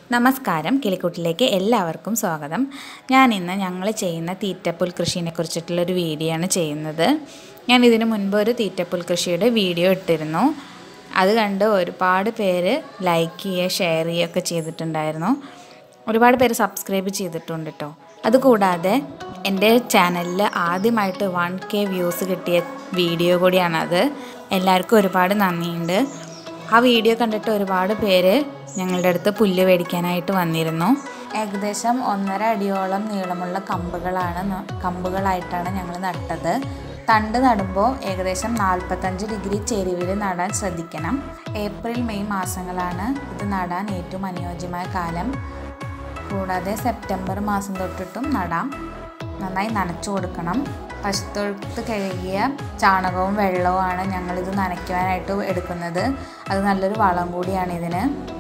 നമസ്കാരം കിളിക്കൂട്ടിലേക്ക് എല്ലാവർക്കും സ്വാഗതം ഞാൻ ഇന്ന് ഞങ്ങൾ ചെയ്യുന്ന തീറ്റപ്പുൽ കൃഷിനെ കുറിച്ചിട്ടുള്ളൊരു വീഡിയോ ആണ് ചെയ്യുന്നത് ഞാൻ ഇതിനു മുൻപ് ഒരു തീറ്റപ്പുൽ കൃഷിയുടെ വീഡിയോ ഇട്ടിരുന്നു അത് കണ്ട് ഒരുപാട് പേര് ലൈക്ക് ചെയ്യുക ഷെയർ ചെയ്യുകയൊക്കെ ചെയ്തിട്ടുണ്ടായിരുന്നു ഒരുപാട് പേര് സബ്സ്ക്രൈബ് ചെയ്തിട്ടുണ്ട് കേട്ടോ അതുകൂടാതെ എൻ്റെ ചാനലിൽ ആദ്യമായിട്ട് വൺ കെ വ്യൂസ് കിട്ടിയ വീഡിയോ കൂടിയാണത് എല്ലാവർക്കും ഒരുപാട് നന്ദിയുണ്ട് ആ വീഡിയോ കണ്ടിട്ട് ഒരുപാട് പേര് ഞങ്ങളുടെ അടുത്ത് പുല്ല് മേടിക്കാനായിട്ട് വന്നിരുന്നു ഏകദേശം ഒന്നര അടിയോളം നീളമുള്ള കമ്പുകളാണ് ന- കമ്പുകളായിട്ടാണ് ഞങ്ങൾ നട്ടത് തണ്ട് നടുമ്പോൾ ഏകദേശം നാൽപ്പത്തഞ്ച് ഡിഗ്രി ചെരിവിൽ നടാൻ ശ്രദ്ധിക്കണം ഏപ്രിൽ മെയ് മാസങ്ങളാണ് ഇത് നടാൻ ഏറ്റവും അനുയോജ്യമായ കാലം കൂടാതെ സെപ്റ്റംബർ മാസം തൊട്ടിട്ടും നടാം നന്നായി നനച്ചു കൊടുക്കണം പശുത്തൊഴുത്ത് കഴുകിയ ചാണകവും വെള്ളവുമാണ് ഞങ്ങളിത് നനയ്ക്കുവാനായിട്ട് എടുക്കുന്നത് അത് നല്ലൊരു വളം കൂടിയാണ് ഇതിന്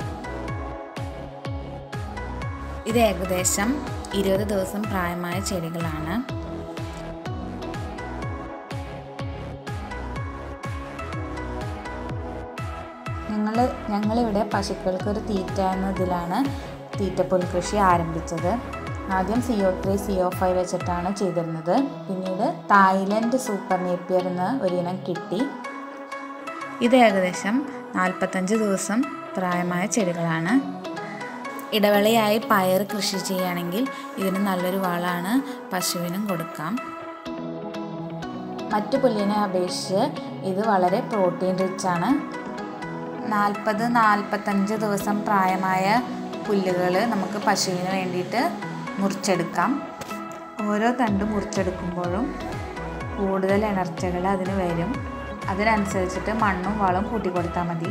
ഇത് ഏകദേശം ഇരുപത് ദിവസം പ്രായമായ ചെടികളാണ് ഞങ്ങൾ ഞങ്ങളിവിടെ പശുക്കൾക്ക് ഒരു തീറ്റ എന്നതിലാണ് തീറ്റപ്പുൽ കൃഷി ആരംഭിച്ചത് ആദ്യം C O three C O five വെച്ചിട്ടാണ് ചെയ്തിരുന്നത് പിന്നീട് തായ്ലൻഡ് സൂപ്പർ നേപ്പിയർ എന്ന ഒരിനം കിട്ടി ഇത് ഏകദേശം നാൽപ്പത്തഞ്ച് ദിവസം പ്രായമായ ചെടികളാണ് ഇടവേളയായി പയർ കൃഷി ചെയ്യുകയാണെങ്കിൽ ഇതിന് നല്ലൊരു വളമാണ് പശുവിനും കൊടുക്കാം മറ്റു പുല്ലിനെ അപേക്ഷിച്ച് ഇത് വളരെ പ്രോട്ടീൻ റിച്ച് ആണ് നാൽപ്പത് നാൽപ്പത്തഞ്ച് ദിവസം പ്രായമായ പുല്ലുകൾ നമുക്ക് പശുവിന് വേണ്ടിയിട്ട് മുറിച്ചെടുക്കാം ഓരോ തണ്ട് മുറിച്ചെടുക്കുമ്പോഴും കൂടുതൽ എനർജികൾ അതിന് വരും അതിനനുസരിച്ചിട്ട് മണ്ണും വളം കൂട്ടി കൊടുത്താൽ മതി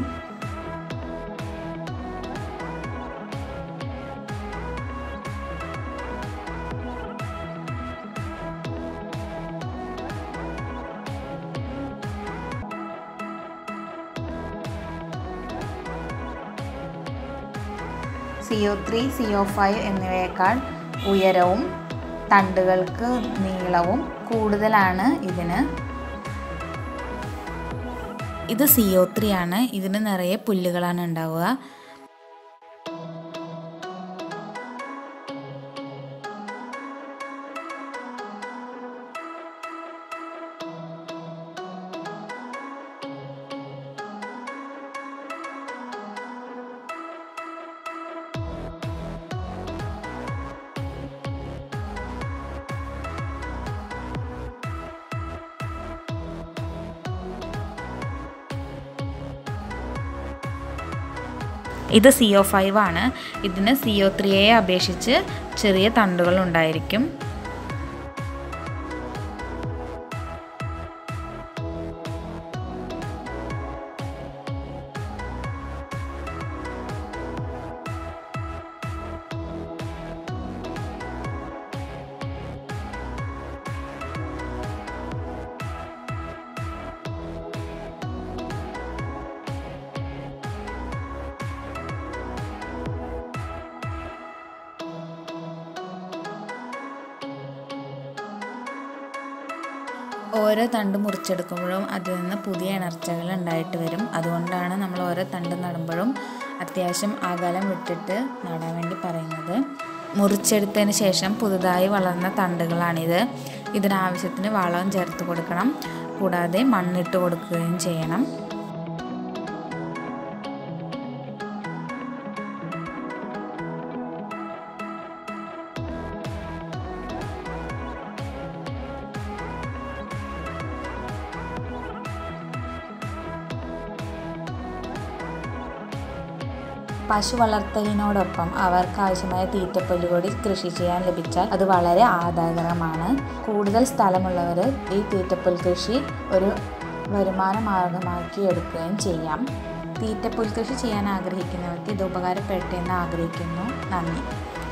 C O three C O five എന്നിവയേക്കാൾ ഉയരവും തണ്ടുകൾക്ക് നീളവും കൂടുതലാണ് ഇതിന് ഇത് സി ഒ ത്രീ ആണ് ഇതിന് നിറയെ പുല്ലുകളാണ് ഉണ്ടാവുക ഇത് സി ഒ ഫൈവ് ആണ് ഇതിന് സി ഒ ത്രീയെ അപേക്ഷിച്ച് ചെറിയ തണ്ടുകൾ ഉണ്ടായിരിക്കും ഓരോ തണ്ട് മുറിച്ചെടുക്കുമ്പോഴും അതിൽ നിന്ന് പുതിയ എനർജികൾ ഉണ്ടായിട്ട് വരും അതുകൊണ്ടാണ് നമ്മൾ ഓരോ തണ്ട് നടുമ്പോഴും അത്യാവശ്യം അകലം വിട്ടിട്ട് നടാൻ വേണ്ടി പറയുന്നത് മുറിച്ചെടുത്തതിന് ശേഷം പുതുതായി വളർന്ന തണ്ടുകളാണിത് ഇതിനാവശ്യത്തിന് വളവും ചേർത്ത് കൊടുക്കണം കൂടാതെ മണ്ണിട്ട് കൊടുക്കുകയും ചെയ്യണം പശു വളർത്തലിനോടൊപ്പം അവർക്ക് ആവശ്യമായ തീറ്റപ്പുല്ല് കൂടി കൃഷി ചെയ്യാൻ ലഭിച്ചാൽ അത് വളരെ ആദായകരമാണ് കൂടുതൽ സ്ഥലമുള്ളവർ ഈ തീറ്റപ്പുൽ കൃഷി ഒരു വരുമാന മാർഗമാക്കി എടുക്കുകയും ചെയ്യാം തീറ്റപ്പുൽ കൃഷി ചെയ്യാൻ ആഗ്രഹിക്കുന്നവർക്ക് ഇത് ഉപകാരപ്പെട്ടെന്ന് ആഗ്രഹിക്കുന്നു നന്ദി